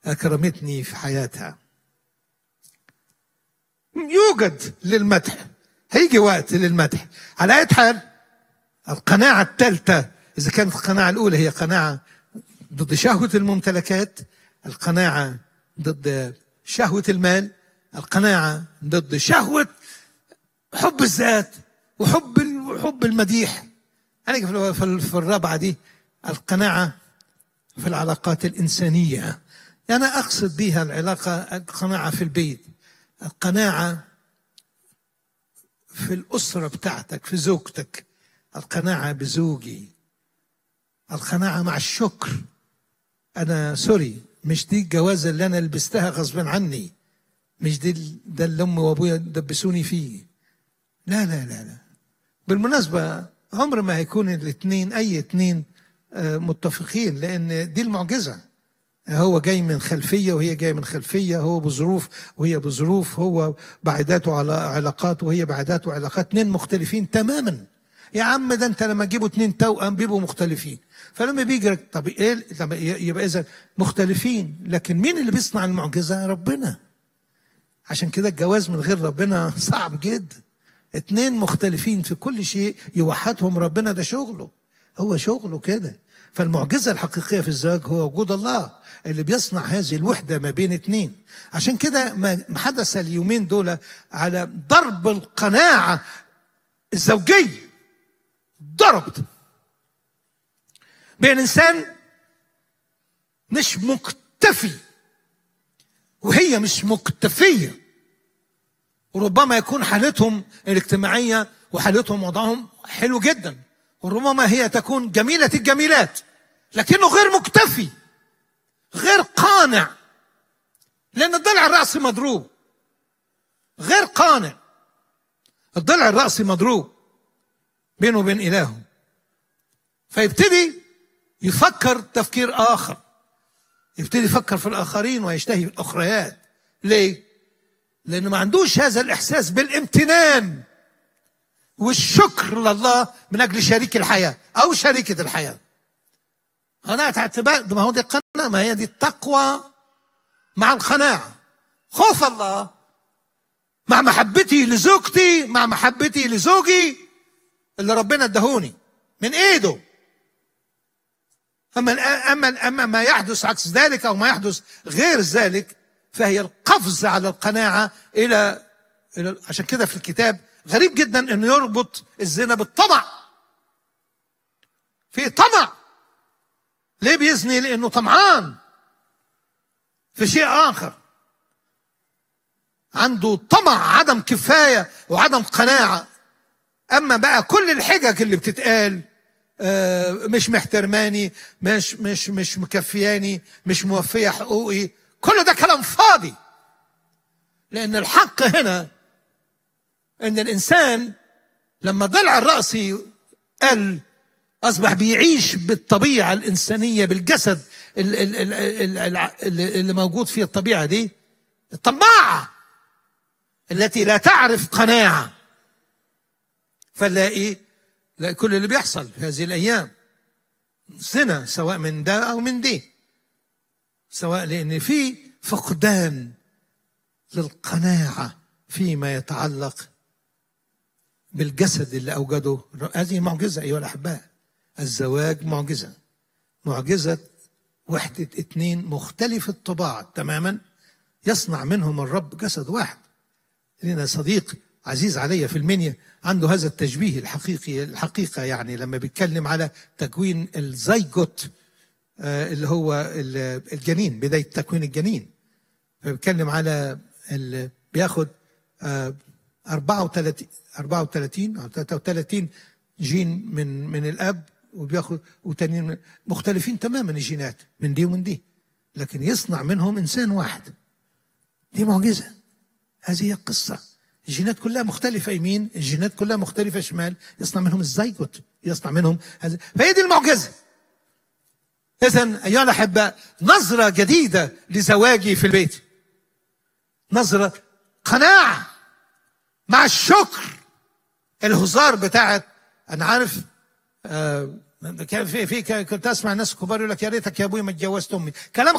أكرمتني في حياتها يوجد للمدح هيجي وقت للمدح على أي حال القناعة الثالثة إذا كانت القناعة الأولى هي قناعة ضد شهوة الممتلكات القناعة ضد شهوة المال القناعة ضد شهوة حب الذات وحب حب المديح أنا في الرابعة دي القناعة في العلاقات الإنسانية أنا أقصد بها العلاقة القناعة في البيت القناعة في الأسرة بتاعتك في زوجتك القناعة بزوجي القناعة مع الشكر أنا سوري مش دي الجوازة اللي أنا لبستها غصب عني مش دي ده اللي أمي وأبويا دبسوني فيه لا لا لا لا بالمناسبة عمر ما هيكون الاثنين أي اثنين متفقين لأن دي المعجزة هو جاي من خلفية وهي جاية من خلفية هو بظروف وهي بظروف هو بعداته على علاقات وهي بعداته علاقات اثنين مختلفين تماما يا عم ده انت لما تجيبوا اثنين توأم بيبقوا مختلفين فلما بيجي طب ايه طب يبقى اذا مختلفين لكن مين اللي بيصنع المعجزه ربنا عشان كده الجواز من غير ربنا صعب جدا اتنين مختلفين في كل شيء يوحدهم ربنا ده شغله هو شغله كده فالمعجزة الحقيقية في الزواج هو وجود الله اللي بيصنع هذه الوحدة ما بين اتنين عشان كده ما حدث اليومين دول على ضرب القناعة الزوجية ضربت بين انسان مش مكتفي وهي مش مكتفيه وربما يكون حالتهم الاجتماعيه وحالتهم وضعهم حلو جدا وربما هي تكون جميله الجميلات لكنه غير مكتفي غير قانع لان الضلع الراسي مضروب غير قانع الضلع الراسي مضروب بينه وبين إلهه فيبتدي يفكر تفكير آخر يبتدي يفكر في الآخرين ويشتهي الأخريات ليه؟ لأنه ما عندوش هذا الإحساس بالامتنان والشكر لله من أجل شريك الحياة أو شريكة الحياة أنا اعتبار ما هو دي القناعة ما هي دي التقوى مع القناعة خوف الله مع محبتي لزوجتي مع محبتي لزوجي اللي ربنا ادهوني من ايده اما اما اما ما يحدث عكس ذلك او ما يحدث غير ذلك فهي القفز على القناعه الى الى عشان كده في الكتاب غريب جدا انه يربط الزنا بالطمع في طمع ليه بيزني لانه طمعان في شيء اخر عنده طمع عدم كفايه وعدم قناعه اما بقى كل الحجج اللي بتتقال آه مش محترماني مش مش مش مكفياني مش موفيه حقوقي كل ده كلام فاضي لان الحق هنا ان الانسان لما ضلع الراسي قل اصبح بيعيش بالطبيعه الانسانيه بالجسد اللي موجود فيه الطبيعه دي الطماعه التي لا تعرف قناعه فنلاقي لا كل اللي بيحصل في هذه الايام زنا سواء من ده او من دي سواء لان في فقدان للقناعه فيما يتعلق بالجسد اللي اوجده هذه معجزه ايها الاحباء الزواج معجزه معجزه وحده اتنين مختلف الطباع تماما يصنع منهم الرب جسد واحد لنا صديق عزيز علي في المنيا عنده هذا التشبيه الحقيقي الحقيقة يعني لما بيتكلم على تكوين الزيجوت اللي هو الجنين بداية تكوين الجنين فبيتكلم على بياخد 34 34 او 33 جين من من الاب وبياخد وتانيين مختلفين تماما الجينات من دي ومن دي لكن يصنع منهم انسان واحد دي معجزه هذه هي القصه الجينات كلها مختلفة يمين الجينات كلها مختلفة شمال يصنع منهم الزيجوت يصنع منهم هذا فهي دي المعجزة إذا أيها الأحباء نظرة جديدة لزواجي في البيت نظرة قناعة مع الشكر الهزار بتاعت أنا عارف آه كان في في كنت اسمع ناس كبار يقول لك يا ريتك يا ابوي ما اتجوزت امي كلام